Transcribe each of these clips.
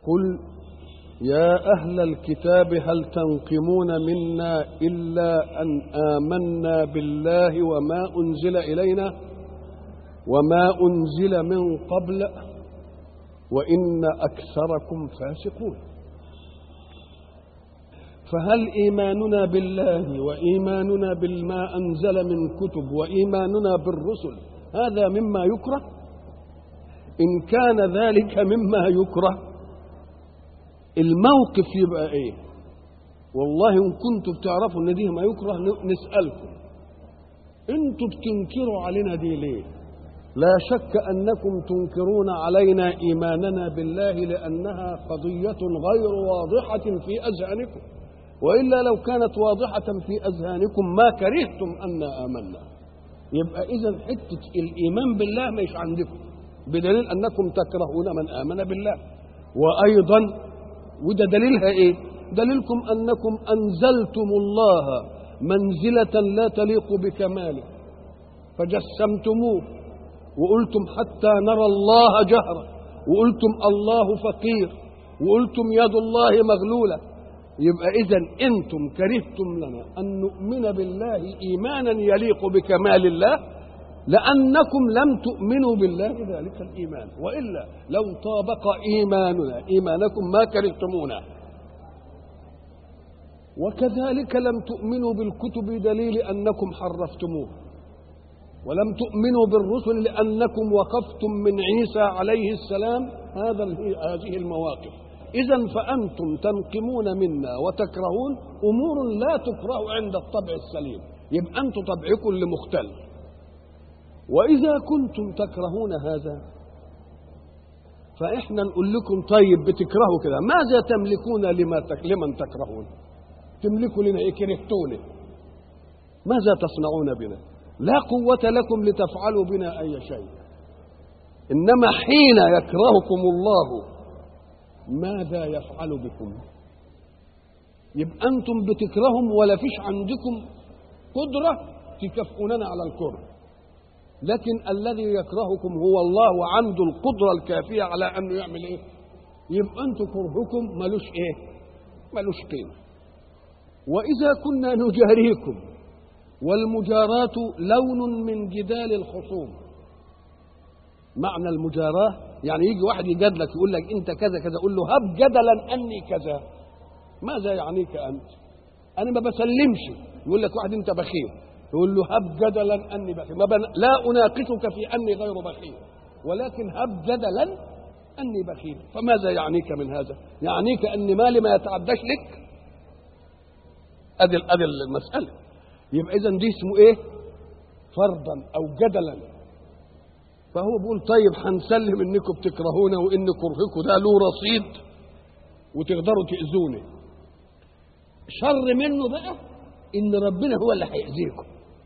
قل يا أهل الكتاب هل تنقمون منا إلا أن آمنا بالله وما أنزل إلينا وما أنزل من قبل وإن أكثركم فاسقون فهل إيماننا بالله وإيماننا بما أنزل من كتب وإيماننا بالرسل هذا مما يكره إن كان ذلك مما يكره الموقف يبقى ايه والله ان كنتم بتعرفوا ان دي ما يكره نسالكم انتم بتنكروا علينا دي ليه لا شك انكم تنكرون علينا ايماننا بالله لانها قضيه غير واضحه في اذهانكم والا لو كانت واضحه في اذهانكم ما كرهتم ان امنا يبقى اذا حته الايمان بالله مش عندكم بدليل انكم تكرهون من امن بالله وايضا وده دليلها ايه دليلكم انكم انزلتم الله منزله لا تليق بكماله فجسمتموه وقلتم حتى نرى الله جهرا وقلتم الله فقير وقلتم يد الله مغلوله يبقى اذا انتم كرهتم لنا ان نؤمن بالله ايمانا يليق بكمال الله لأنكم لم تؤمنوا بالله ذلك الإيمان وإلا لو طابق إيماننا إيمانكم ما كرهتمونا وكذلك لم تؤمنوا بالكتب دليل أنكم حرفتموه ولم تؤمنوا بالرسل لأنكم وقفتم من عيسى عليه السلام هذا هذه المواقف إذا فأنتم تنقمون منا وتكرهون أمور لا تكره عند الطبع السليم يبقى أنتم طبعكم لمختل وإذا كنتم تكرهون هذا فإحنا نقول لكم طيب بتكرهوا كده ماذا تملكون لما تك... لمن تكرهون تملكوا لنا إيه كرهتونه ماذا تصنعون بنا لا قوة لكم لتفعلوا بنا أي شيء إنما حين يكرهكم الله ماذا يفعل بكم يبقى أنتم بتكرههم ولا فيش عندكم قدرة تكافئوننا على الكره لكن الذي يكرهكم هو الله وعنده القدرة الكافية على أنه يعمل إيه يبقى أنتم كرهكم ملوش إيه ملوش قيمة وإذا كنا نجاريكم والمجاراة لون من جدال الخصوم معنى المجاراة يعني يجي واحد يجادلك يقول لك أنت كذا كذا قول له هب جدلا أني كذا ماذا يعنيك أنت أنا ما بسلمش يقول لك واحد أنت بخيل يقول له هب جدلا اني بخيل ما بن... لا اناقشك في اني غير بخيل ولكن هب جدلا اني بخيل فماذا يعنيك من هذا؟ يعنيك ان مالي ما يتعداش لك ادي ادي المساله يبقى اذا دي اسمه ايه؟ فرضا او جدلا فهو بيقول طيب هنسلم انكم بتكرهونا وان كرهكم ده له رصيد وتقدروا تاذوني شر منه بقى ان ربنا هو اللي هيأذيكم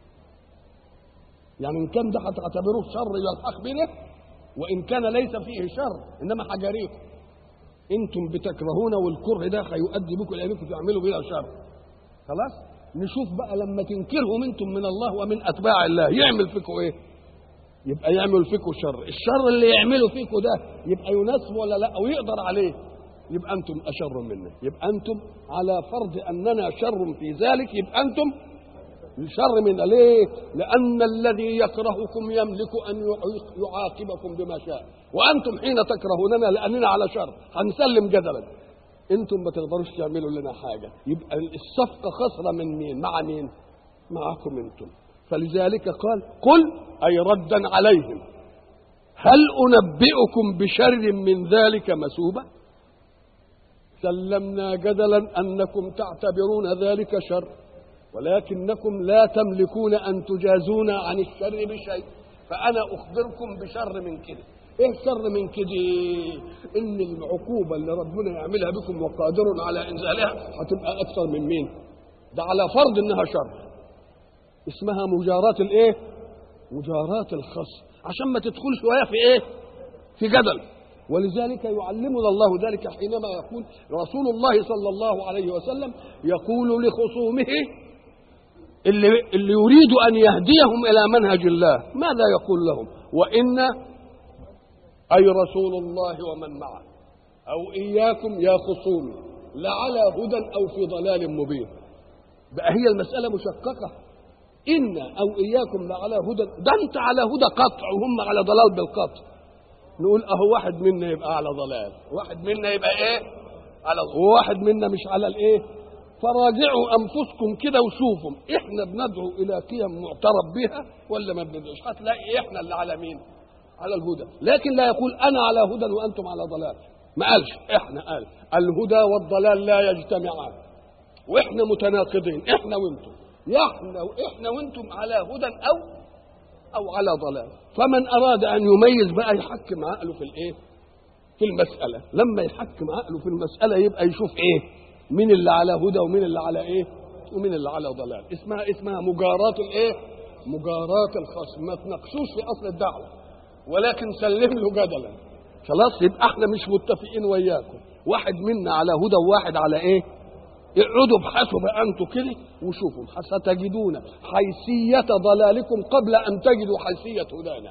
يعني ان كان ده هتعتبروه شر يلحق بنا وان كان ليس فيه شر انما حجريكم انتم بتكرهون والكره ده هيؤدي بكم الى انكم تعملوا بلا شر خلاص نشوف بقى لما تنكرهم انتم من الله ومن اتباع الله يعمل فيكم ايه يبقى يعمل فيكم شر الشر اللي يعمله فيكم ده يبقى يناسب ولا لا او يقدر عليه يبقى انتم اشر منا يبقى انتم على فرض اننا شر في ذلك يبقى انتم شر منا ليه لان الذي يكرهكم يملك ان يعاقبكم بما شاء وانتم حين تكرهوننا لاننا على شر هنسلم جدلا انتم ما تقدروش تعملوا لنا حاجه يبقى الصفقه خسره من مين مع مين معكم انتم فلذلك قال قل اي ردا عليهم هل انبئكم بشر من ذلك مثوبه سلمنا جدلا انكم تعتبرون ذلك شر ولكنكم لا تملكون ان تجازونا عن الشر بشيء فانا اخبركم بشر من كده ايه الشر من كده ان العقوبه اللي ربنا يعملها بكم وقادر على انزالها هتبقى اكثر من مين ده على فرض انها شر اسمها مجاراه الايه مجاراه الخصم عشان ما تدخلش وياه في ايه في جدل ولذلك يعلمنا الله ذلك حينما يقول رسول الله صلى الله عليه وسلم يقول لخصومه اللي, اللي يريد أن يهديهم إلى منهج الله ماذا يقول لهم وإن أي رسول الله ومن معه أو إياكم يا خصومي لعلى هدى أو في ضلال مبين بقى هي المسألة مشققة إن أو إياكم لعلى هدى ده أنت على هدى قطع وهم على ضلال بالقطع نقول أهو واحد منا يبقى على ضلال واحد منا يبقى إيه على وواحد منا مش على الإيه فراجعوا أنفسكم كده وشوفوا إحنا بندعو إلى قيم معترف بها ولا ما بندعوش هتلاقي إحنا اللي على مين على الهدى لكن لا يقول أنا على هدى وأنتم على ضلال ما قالش إحنا قال الهدى والضلال لا يجتمعان واحنا متناقضين احنا وانتم احنا واحنا وانتم على هدى او او على ضلال فمن اراد ان يميز بقى يحكم عقله في الايه في المساله لما يحكم عقله في المساله يبقى يشوف ايه مين اللي على هدى ومين اللي على ايه ومين اللي على ضلال اسمها اسمها مجاراة الايه مجاراة الخصم ما تناقشوش في اصل الدعوه ولكن سلم له جدلا خلاص يبقى احنا مش متفقين وياكم واحد منا على هدى وواحد على ايه اقعدوا ابحثوا بقى انتوا كده وشوفوا ستجدون حيثية ضلالكم قبل أن تجدوا حيثية هدانا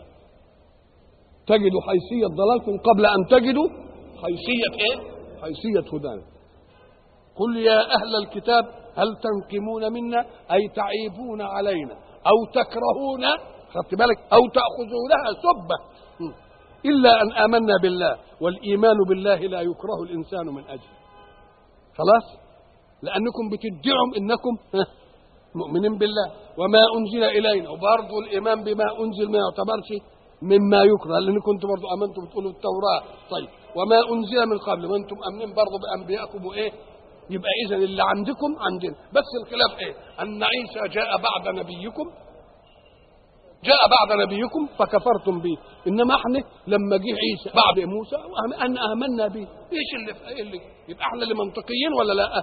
تجدوا حيثية ضلالكم قبل أن تجدوا حيثية إيه؟ حيثية هدانا قل يا أهل الكتاب هل تنقمون منا أي تعيبون علينا أو تكرهون خدت بالك أو تأخذونها سبة إلا أن آمنا بالله والإيمان بالله لا يكره الإنسان من أجله خلاص لانكم بتدعوا انكم مؤمنين بالله وما انزل الينا وبرضه الايمان بما انزل ما يعتبرش مما يكره لان كنتم برضه امنتم بتقولوا التوراه طيب وما انزل من قبل ما انتم امنين برضه بانبيائكم وايه يبقى اذا اللي عندكم عندنا بس الخلاف ايه ان عيسى جاء بعد نبيكم جاء بعد نبيكم فكفرتم به انما احنا لما جه عيسى بعد موسى ان امنا به ايش اللي, إيه اللي يبقى احنا اللي منطقيين ولا لا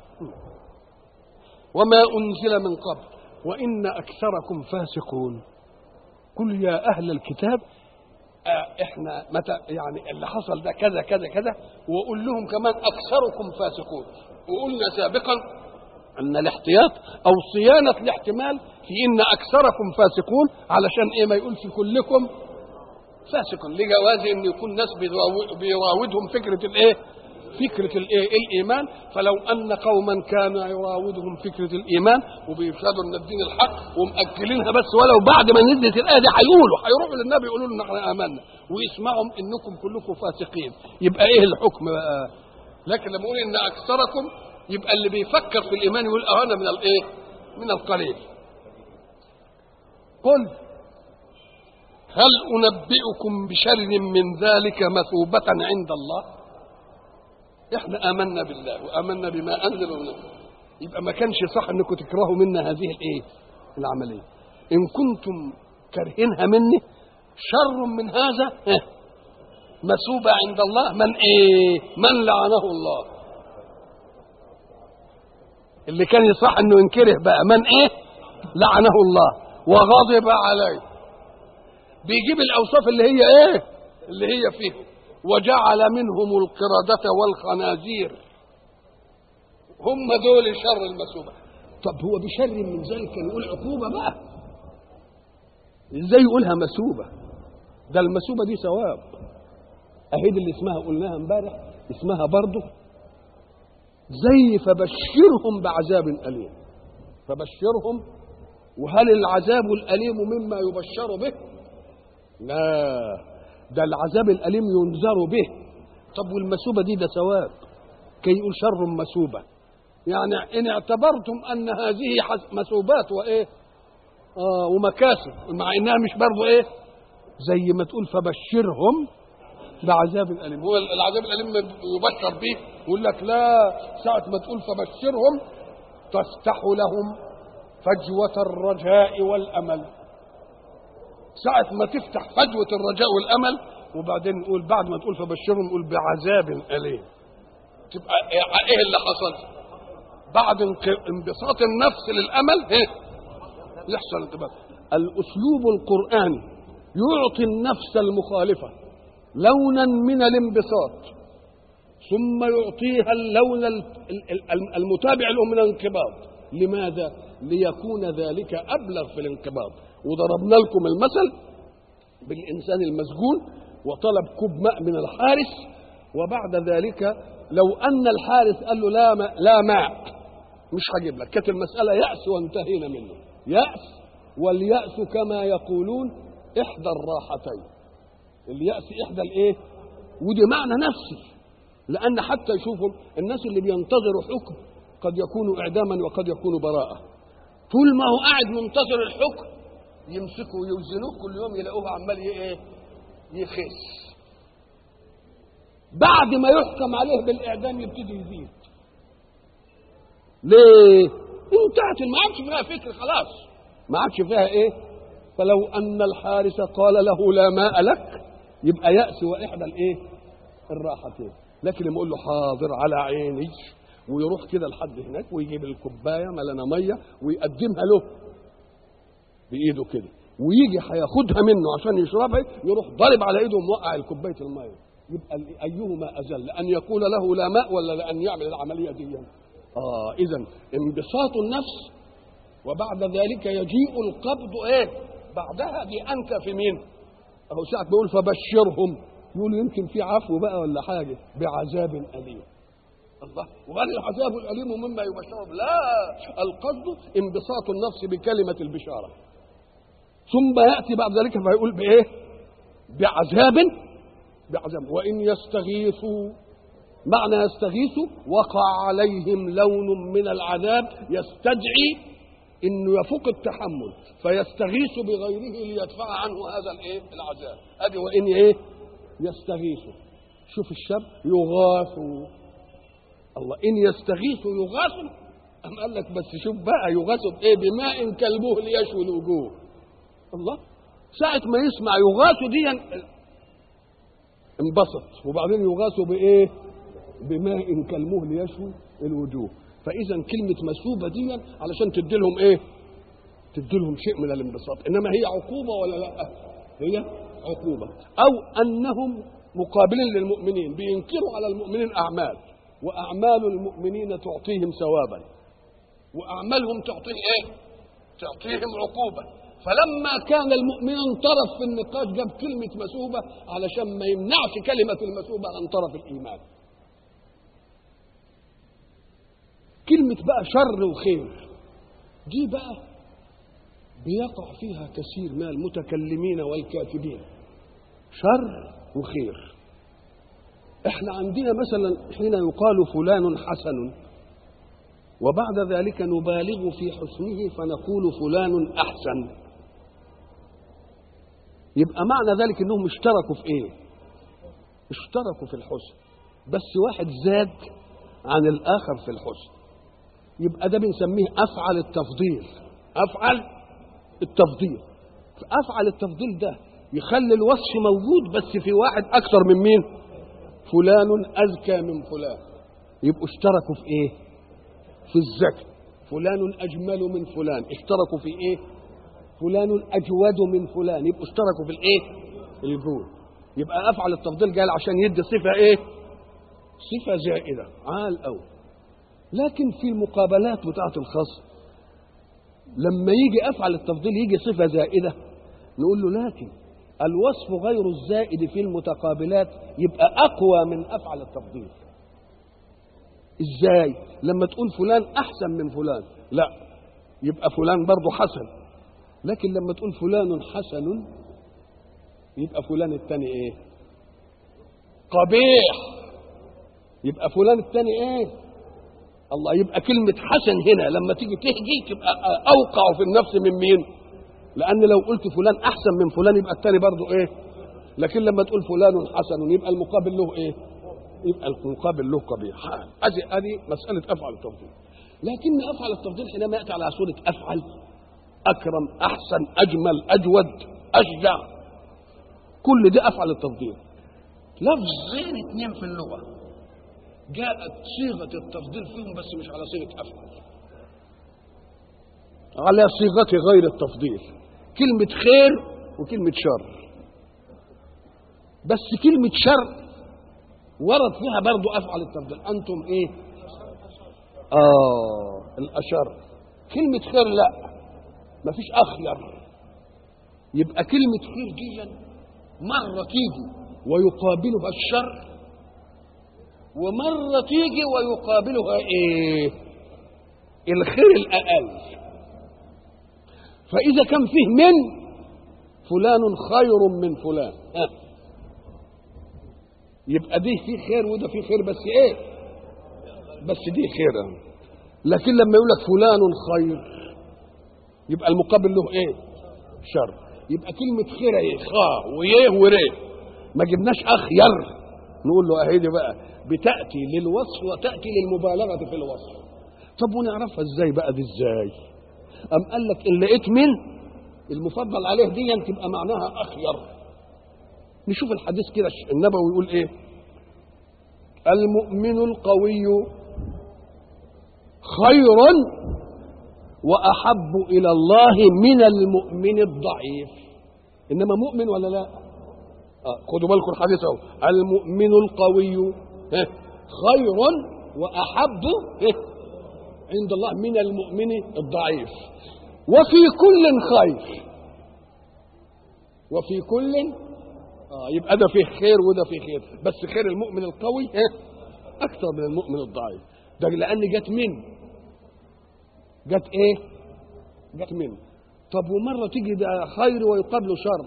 وما أنزل من قبل وإن أكثركم فاسقون قل يا أهل الكتاب آه احنا متى يعني اللي حصل ده كذا كذا كذا وقول لهم كمان اكثركم فاسقون وقلنا سابقا ان الاحتياط او صيانه الاحتمال في ان اكثركم فاسقون علشان ايه ما يقولش كلكم فاسق لجواز ان يكون ناس بيراودهم فكره الايه فكرة الإيه؟ الإيمان فلو أن قوما كان يراودهم فكرة الإيمان وبيشهدوا أن الدين الحق ومأجلينها بس ولو بعد ما نزلت الآية دي هيقولوا هيروحوا للنبي يقولوا له نحن آمنا ويسمعهم إنكم كلكم فاسقين يبقى إيه الحكم بقى؟ لكن لما يقول إن أكثركم يبقى اللي بيفكر في الإيمان يقول أه أنا من الإيه؟ من القليل قل هل أنبئكم بشر من ذلك مثوبة عند الله؟ احنا امنا بالله وامنا بما انزل من يبقى ما كانش صح انكم تكرهوا منا هذه الايه العمليه ان كنتم كارهينها مني شر من هذا مثوبة عند الله من ايه من لعنه الله اللي كان يصح انه ينكره بقى من ايه لعنه الله وغضب عليه بيجيب الاوصاف اللي هي ايه اللي هي فيه وجعل منهم القردة والخنازير هم دول شر المثوبة طب هو بشر من ذلك كان يقول عقوبة بقى ازاي يقولها مثوبة ده المثوبة دي ثواب اهي دي اللي اسمها قلناها امبارح اسمها برضه زي فبشرهم بعذاب أليم فبشرهم وهل العذاب الأليم مما يبشر به لا ده العذاب الأليم ينذر به طب والمثوبة دي ده ثواب كي يقول شر مثوبة يعني إن اعتبرتم أن هذه مثوبات وإيه آه ومكاسب مع إنها مش برضه إيه زي ما تقول فبشرهم بعذاب أليم هو العذاب الأليم يبشر به يقول لك لا ساعة ما تقول فبشرهم تفتح لهم فجوة الرجاء والأمل ساعة ما تفتح فجوة الرجاء والأمل وبعدين نقول بعد ما تقول فبشرهم نقول بعذاب أليم تبقى إيه اللي حصل بعد انبساط النفس للأمل إيه؟ يحصل انتباه الأسلوب القرآني يعطي النفس المخالفة لونا من الانبساط ثم يعطيها اللون المتابع له من الانقباض لماذا ليكون ذلك ابلغ في الانقباض وضربنا لكم المثل بالانسان المسجون وطلب كوب ماء من الحارس وبعد ذلك لو ان الحارس قال له لا ماء لا ماء مش هجيب لك كانت المساله ياس وانتهينا منه ياس والياس كما يقولون احدى الراحتين الياس احدى الايه ودي معنى نفسي لان حتى يشوفوا الناس اللي بينتظروا حكم قد يكون اعداما وقد يكون براءه طول ما هو قاعد منتظر الحكم يمسكوا ويوزنوه كل يوم يلاقوه عمال ايه يخس بعد ما يحكم عليه بالاعدام يبتدي يزيد ليه انتهت ما عادش فيها فكر خلاص ما عادش فيها ايه فلو ان الحارس قال له لا ماء لك يبقى يأس واحدى الايه الراحتين لكن لما يقول له حاضر على عيني ويروح كده لحد هناك ويجيب الكوبايه ملانه ميه ويقدمها له بايده كده ويجي هياخدها منه عشان يشربها يروح ضارب على ايده وموقع الكوبايه الميه يبقى ايهما اذل ان يقول له لا ماء ولا لان يعمل العمليه دي اه اذا انبساط النفس وبعد ذلك يجيء القبض ايه بعدها دي انت في مين اهو ساعه بيقول فبشرهم يقول يمكن في عفو بقى ولا حاجه بعذاب اليم الله وقال العذاب الاليم مما يبشرهم لا القصد انبساط النفس بكلمه البشاره ثم ياتي بعد ذلك فيقول بايه بعذاب بعذاب وان يستغيثوا معنى يستغيثوا وقع عليهم لون من العذاب يستدعي انه يفوق التحمل فيستغيث بغيره ليدفع عنه هذا الايه العذاب ادي وان ايه يستغيثوا شوف الشر يغاثوا الله ان يستغيثوا يغاثوا أم قال لك بس شوف بقى يغاثوا بايه بماء كالمهل يشوي الوجوه الله ساعة ما يسمع يغاثوا دي انبسط وبعدين يغاثوا بايه بماء كالمهل يشوي الوجوه فاذا كلمه مسوبه دي علشان تدي لهم ايه تدي لهم شيء من الانبساط انما هي عقوبه ولا لا هي عقوبه او انهم مقابلين للمؤمنين بينكروا على المؤمنين اعمال واعمال المؤمنين تعطيهم ثوابا واعمالهم تعطيه ايه تعطيهم عقوبه فلما كان المؤمن انطرف في النقاش جاب كلمة مسوبة علشان ما يمنعش كلمة المسوبة عن طرف الإيمان كلمة بقى شر وخير دي بقى بيقع فيها كثير من المتكلمين والكاتبين شر وخير احنا عندنا مثلا حين يقال فلان حسن وبعد ذلك نبالغ في حسنه فنقول فلان احسن يبقى معنى ذلك انهم اشتركوا في ايه اشتركوا في الحسن بس واحد زاد عن الاخر في الحسن يبقى ده بنسميه افعل التفضيل افعل التفضيل افعل التفضيل ده يخلي الوصف موجود بس في واحد اكثر من مين فلان اذكى من فلان يبقوا اشتركوا في ايه في الذكر فلان اجمل من فلان اشتركوا في ايه فلان اجود من فلان يبقوا اشتركوا في الايه الجود يبقى افعل التفضيل قال عشان يدي صفه ايه صفه زائده عال قوي لكن في المقابلات بتاعه الخصم لما يجي افعل التفضيل يجي صفه زائده نقول له لكن الوصف غير الزائد في المتقابلات يبقى اقوى من افعل التفضيل ازاي لما تقول فلان احسن من فلان لا يبقى فلان برضه حسن لكن لما تقول فلان حسن يبقى فلان الثاني ايه قبيح يبقى فلان الثاني ايه الله يبقى كلمة حسن هنا لما تيجي تهجي تبقى أوقع في النفس من مين؟ لأن لو قلت فلان أحسن من فلان يبقى الثاني برضه إيه؟ لكن لما تقول فلان حسن يبقى المقابل له إيه؟ يبقى المقابل له قبيح ادي ادي مساله افعل التفضيل لكن افعل التفضيل حينما ياتي على صوره افعل اكرم احسن اجمل اجود اشجع كل ده افعل التفضيل لفظين اثنين في اللغه جاءت صيغه التفضيل فيهم بس مش على صيغه افعل على صيغه غير التفضيل كلمه خير وكلمه شر بس كلمه شر ورد فيها برضو افعل التفضيل انتم ايه اه الاشر كلمه خير لا ما فيش اخير يبقى كلمه خير دي مره تيجي ويقابلها الشر ومرة تيجي ويقابلها ايه الخير الأقل فإذا كان فيه من فلان خير من فلان ها. يبقى دي فيه خير وده فيه خير بس ايه بس دي خير لكن لما يقول لك فلان خير يبقى المقابل له ايه شر يبقى كلمة خير ايه خا ويه وريه ما جبناش اخير نقول له اهي دي بقى بتأتي للوصف وتأتي للمبالغة في الوصف طب ونعرفها ازاي بقى دي ازاي أم قال لك إن لقيت من المفضل عليه دي تبقى معناها أخير نشوف الحديث كده النبوي يقول إيه المؤمن القوي خير وأحب إلى الله من المؤمن الضعيف إنما مؤمن ولا لا آه خدوا بالكم الحديث أهو المؤمن القوي خير وأحب عند الله من المؤمن الضعيف وفي كل خير وفي كل آه يبقى ده فيه خير وده فيه خير بس خير المؤمن القوي أكثر من المؤمن الضعيف ده لأن جت من جت إيه؟ جت من طب ومرة تيجي ده خير ويقابله شر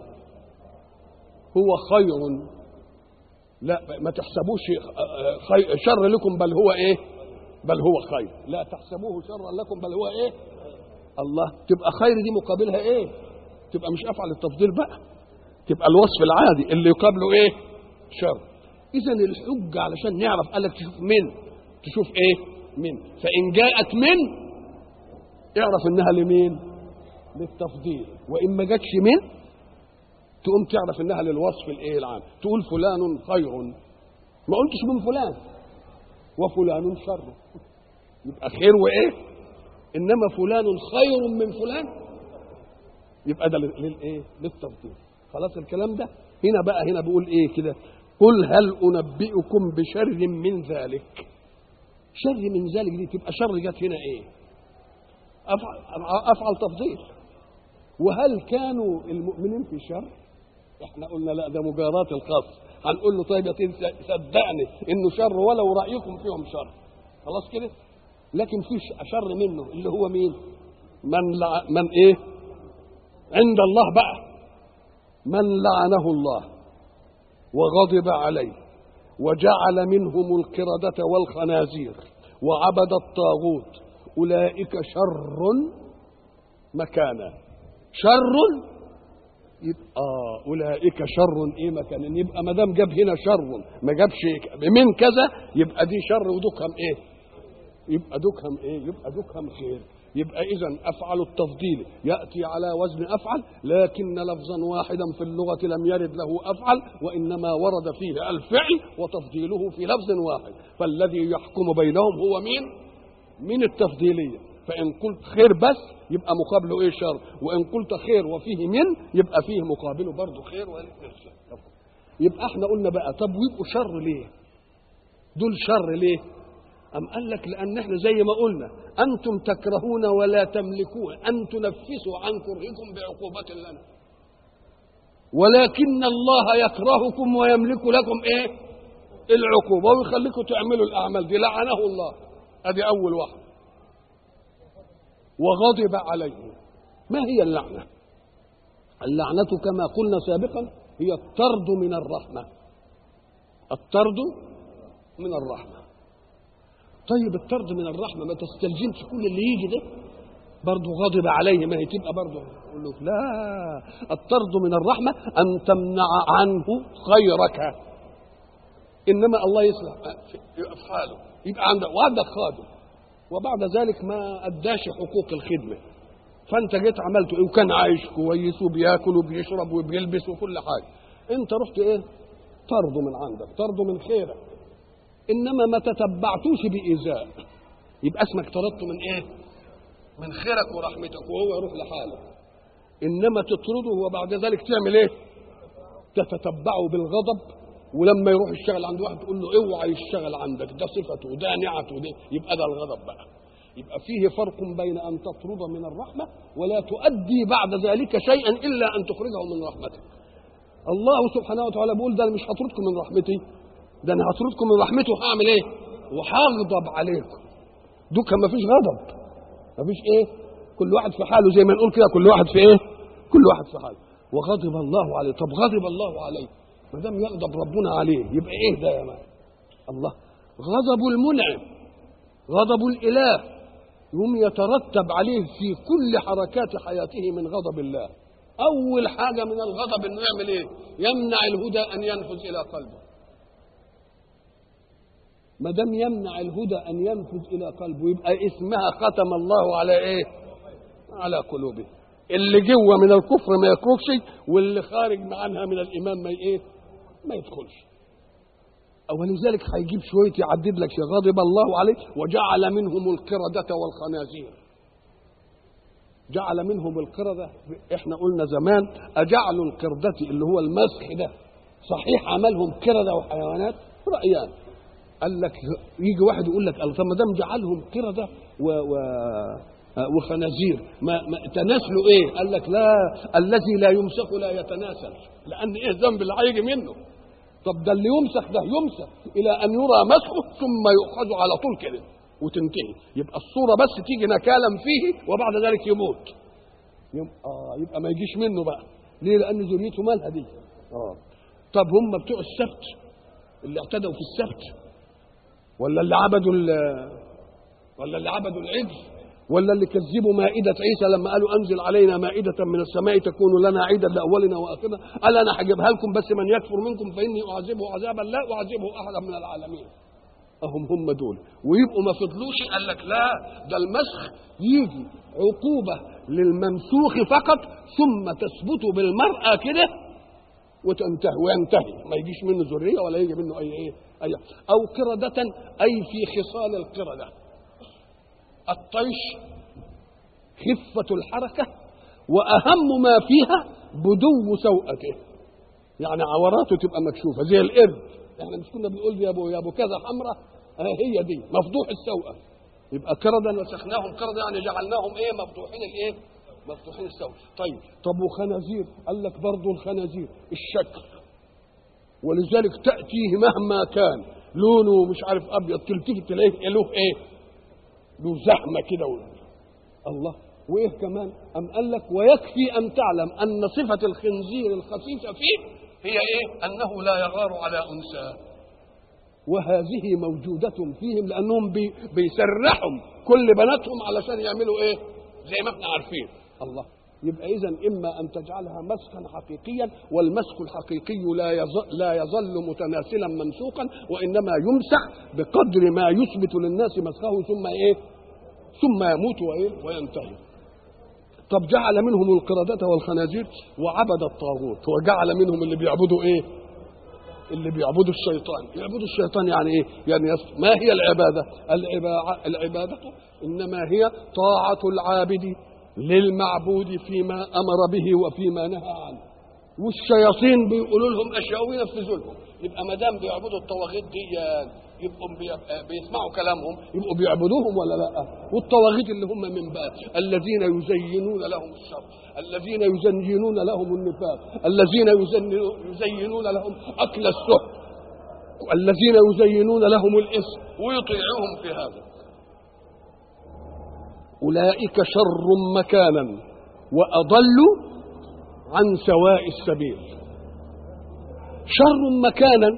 هو خير لا ما تحسبوش خير شر لكم بل هو ايه بل هو خير لا تحسبوه شرا لكم بل هو ايه الله تبقى خير دي مقابلها ايه تبقى مش افعل التفضيل بقى تبقى الوصف العادي اللي يقابله ايه شر اذا الحجه علشان نعرف قالك تشوف من تشوف ايه من فان جاءت من اعرف انها لمين للتفضيل وان ما جاتش من تقوم تعرف انها للوصف الايه العام تقول فلان خير ما قلتش من فلان وفلان شر يبقى خير وايه انما فلان خير من فلان يبقى ده للايه للتفضيل خلاص الكلام ده هنا بقى هنا بيقول ايه كده قل هل انبئكم بشر من ذلك شر من ذلك دي تبقى شر جت هنا ايه افعل افعل تفضيل وهل كانوا المؤمنين في شر احنا قلنا لا ده مجارات الخاص هنقول له طيب يا سيدي صدقني انه شر ولو رايكم فيهم شر خلاص كده لكن في شر منه اللي هو مين من لع... من ايه عند الله بقى من لعنه الله وغضب عليه وجعل منهم القردة والخنازير وعبد الطاغوت أولئك شر مكانا شر يبقى اولئك شر ايه مكان يبقى ما دام جاب هنا شر ما جابش من كذا يبقى دي شر ودكهم ايه يبقى دكهم ايه يبقى دكهم خير يبقى اذا افعل التفضيل ياتي على وزن افعل لكن لفظا واحدا في اللغه لم يرد له افعل وانما ورد فيه الفعل وتفضيله في لفظ واحد فالذي يحكم بينهم هو مين من التفضيليه فان قلت خير بس يبقى مقابله ايه شر وان قلت خير وفيه من يبقى فيه مقابله برضه خير يبقى احنا قلنا بقى طب ويبقوا شر ليه دول شر ليه أم قال لك لأن احنا زي ما قلنا أنتم تكرهون ولا تملكون أن تنفسوا عن كرهكم بعقوبة لنا ولكن الله يكرهكم ويملك لكم ايه العقوبة ويخليكم تعملوا الأعمال دي لعنه الله ادي أول واحد وغضب عليه ما هي اللعنة اللعنة كما قلنا سابقا هي الطرد من الرحمة الطرد من الرحمة طيب الطرد من الرحمة ما تستلزمش كل اللي يجي ده برضه غضب عليه ما هي تبقى برضه يقول له لا الطرد من الرحمة أن تمنع عنه خيرك إنما الله يصلح أفعاله يبقى عندك وعندك خادم وبعد ذلك ما أداش حقوق الخدمة فأنت جيت عملت إيه وكان عايش كويس وبياكل وبيشرب وبيلبس وكل حاجة أنت رحت إيه طرده من عندك طرده من خيرك إنما ما تتبعتوش بإيذاء يبقى اسمك طردته من إيه من خيرك ورحمتك وهو يروح لحاله إنما تطرده وبعد ذلك تعمل إيه تتتبعه بالغضب ولما يروح يشتغل عند واحد تقول له اوعى يشتغل عندك ده صفته وده نعته ده يبقى ده الغضب بقى يبقى فيه فرق بين ان تطرد من الرحمه ولا تؤدي بعد ذلك شيئا الا ان تخرجه من رحمتك الله سبحانه وتعالى بيقول ده أنا مش هطردكم من رحمتي ده انا هطردكم من رحمته وهعمل ايه وهغضب عليكم دوكا ما فيش غضب ما فيش ايه كل واحد في حاله زي ما نقول كده كل واحد في ايه كل واحد في حاله وغضب الله عليه طب غضب الله عليه ما دام يغضب ربنا عليه يبقى ايه ده يا مان الله غضب المنعم غضب الاله يوم يترتب عليه في كل حركات حياته من غضب الله اول حاجه من الغضب انه يعمل ايه يمنع الهدى ان ينفذ الى قلبه ما دام يمنع الهدى ان ينفذ الى قلبه يبقى اسمها ختم الله على ايه على قلوبه اللي جوه من الكفر ما يخرجش واللي خارج عنها من الايمان ما ايه ما يدخلش ولذلك هيجيب شويه يعدد لك غضب الله عليه وجعل منهم القردة والخنازير جعل منهم القردة احنا قلنا زمان اجعلوا القردة اللي هو المسح ده صحيح عملهم قردة وحيوانات رأيان قال لك يجي واحد يقول لك طب ما دام جعلهم قردة و, و وخنازير ما, ما تناسلوا ايه؟ قال لك لا الذي لا يمسك لا يتناسل لان ايه الذنب اللي هيجي منه؟ طب ده اللي يمسك ده يمسك الى ان يرى مسخه ثم يؤخذ على طول كده وتنتهي يبقى الصوره بس تيجي نكالا فيه وبعد ذلك يموت يبقى, آه يبقى ما يجيش منه بقى ليه؟ لان ذريته مالها دي اه طب هم بتوع السبت اللي اعتدوا في السبت ولا اللي عبدوا ولا اللي عبدوا العجل ولا اللي كذبوا مائدة عيسى لما قالوا أنزل علينا مائدة من السماء تكون لنا عيدا لأولنا وآخرنا قال أنا هجيبها لكم بس من يكفر منكم فإني أعذبه عذابا لا أعذبه أحدا من العالمين أهم هم دول ويبقوا ما فضلوش قال لك لا ده المسخ يجي عقوبة للممسوخ فقط ثم تثبت بالمرأة كده وتنتهي وينتهي ما يجيش منه ذرية ولا يجي منه أي إيه أي أو قردة أي في خصال القردة الطيش خفة الحركة وأهم ما فيها بدو سوءته يعني عوراته تبقى مكشوفة زي القرد احنا مش كنا بنقول يا ابو يا ابو كذا حمراء آه هي دي مفضوح السوءة يبقى كردا وسخناهم كردا يعني جعلناهم ايه مفضوحين الايه مفتوحين السوء طيب طب وخنازير قال لك برضه الخنازير الشكل ولذلك تأتيه مهما كان لونه مش عارف ابيض تلتفت تلاقيه له ايه له زحمه كده الله وايه كمان ام قال لك ويكفي ان تعلم ان صفه الخنزير الخسيسه فيه هي ايه انه لا يغار على انثى وهذه موجودة فيهم لأنهم بي بيسرحهم كل بناتهم علشان يعملوا إيه؟ زي ما احنا عارفين الله يبقى إذا إما أن تجعلها مسخا حقيقيا والمسخ الحقيقي لا يظل, لا يظل متناسلا ممسوقا وإنما يمسح بقدر ما يثبت للناس مسخه ثم إيه؟ ثم يموت وإيه؟ وينتهي. طب جعل منهم القردة والخنازير وعبد الطاغوت وجعل منهم اللي بيعبدوا إيه؟ اللي بيعبدوا الشيطان يعبدوا الشيطان يعني ايه يعني يص... ما هي العباده العبا... العباده انما هي طاعه العابد للمعبود فيما امر به وفيما نهى عنه والشياطين بيقولوا لهم اشياء وينفذوا لهم يبقى ما دام بيعبدوا الطواغيت دي يبقوا بي... بيسمعوا كلامهم يبقوا بيعبدوهم ولا لا والطواغيت اللي هم من بقى الذين يزينون لهم الشر الذين يزينون لهم النفاق الذين يزينون لهم اكل السحت الذين يزينون لهم الاسم ويطيعوهم في هذا اولئك شر مكانا واضل عن سواء السبيل شر مكانا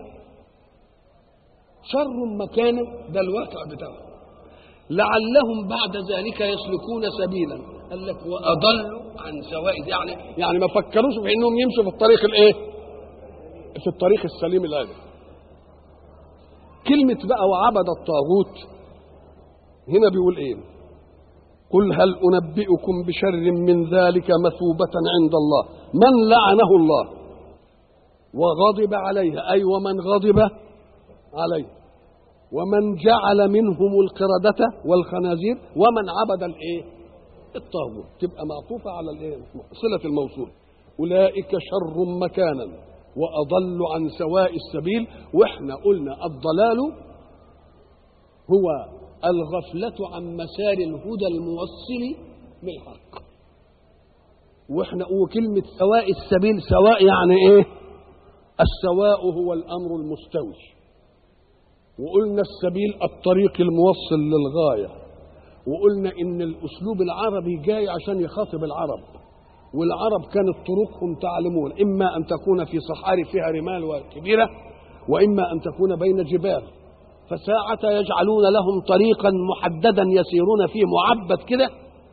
شر مكانا ده الواقع بتاعه لعلهم بعد ذلك يسلكون سبيلا قال لك واضلوا عن سواء يعني يعني ما فكروش في انهم يمشوا في الطريق الايه؟ في الطريق السليم الآن كلمة بقى وعبد الطاغوت هنا بيقول ايه؟ قل هل أنبئكم بشر من ذلك مثوبة عند الله من لعنه الله وغضب عليه أي ومن غضب عليه ومن جعل منهم القردة والخنازير ومن عبد الايه؟ الطاغوت تبقى معطوفة على الايه؟ صلة الموصول أولئك شر مكانا وأضل عن سواء السبيل وإحنا قلنا الضلال هو الغفلة عن مسار الهدى الموصل للحق واحنا وكلمة سواء السبيل سواء يعني ايه السواء هو الامر المستوي وقلنا السبيل الطريق الموصل للغاية وقلنا إن الأسلوب العربي جاي عشان يخاطب العرب والعرب كانت طرقهم تعلمون إما أن تكون في صحاري فيها رمال كبيرة وإما أن تكون بين جبال فساعة يجعلون لهم طريقا محددا يسيرون فيه معبد كده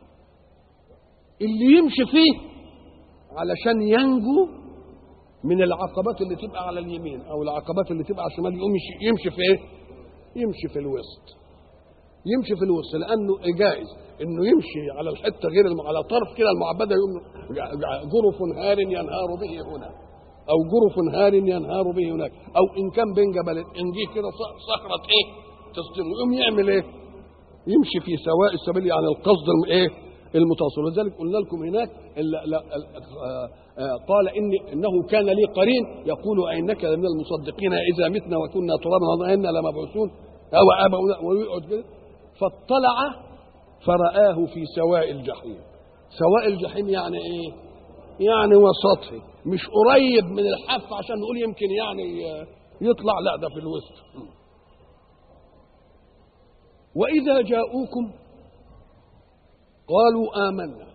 اللي يمشي فيه علشان ينجو من العقبات اللي تبقى على اليمين او العقبات اللي تبقى على الشمال يقوم يمشي في ايه؟ يمشي في الوسط يمشي في الوسط لانه جائز انه يمشي على الحته غير الم... على طرف كده المعبده يقوم جرف هار ينهار به هنا او جرف هار ينهار به هناك او ان كان بين جبلين ان جه كده صخره ايه تصدم يقوم يعمل ايه يمشي في سواء السبيل يعني القصد ايه المتواصل ولذلك قلنا لكم هناك لا لا قال إن إنه كان لي قرين يقول أئنك لمن المصدقين إذا متنا وكنا ترابا وإنا لمبعوثون أو آباؤنا ويقعد كده فاطلع فرآه في سواء الجحيم سواء الجحيم يعني إيه؟ يعني وسطه مش قريب من الحف عشان نقول يمكن يعني يطلع لا ده في الوسط وإذا جاءوكم قالوا آمنا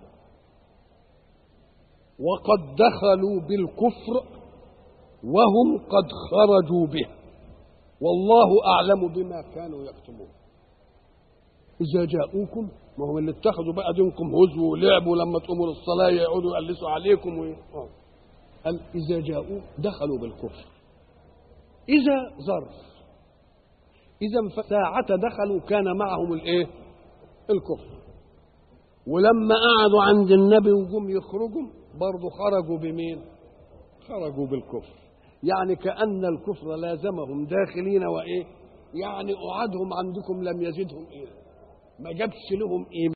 وقد دخلوا بالكفر وهم قد خرجوا به والله أعلم بما كانوا يكتمون إذا جاءوكم ما هم اللي اتخذوا بقى دينكم هزوا ولعبوا لما تقوموا للصلاة يقعدوا يقلسوا عليكم و... قال إذا جاءوا دخلوا بالكفر إذا ظرف إذا ساعة دخلوا كان معهم الإيه؟ الكفر ولما قعدوا عند النبي وجم يخرجوا برضه خرجوا بمين؟ خرجوا بالكفر يعني كأن الكفر لازمهم داخلين وإيه؟ يعني قعدهم عندكم لم يزدهم إيه؟ ما جابش لهم إيمان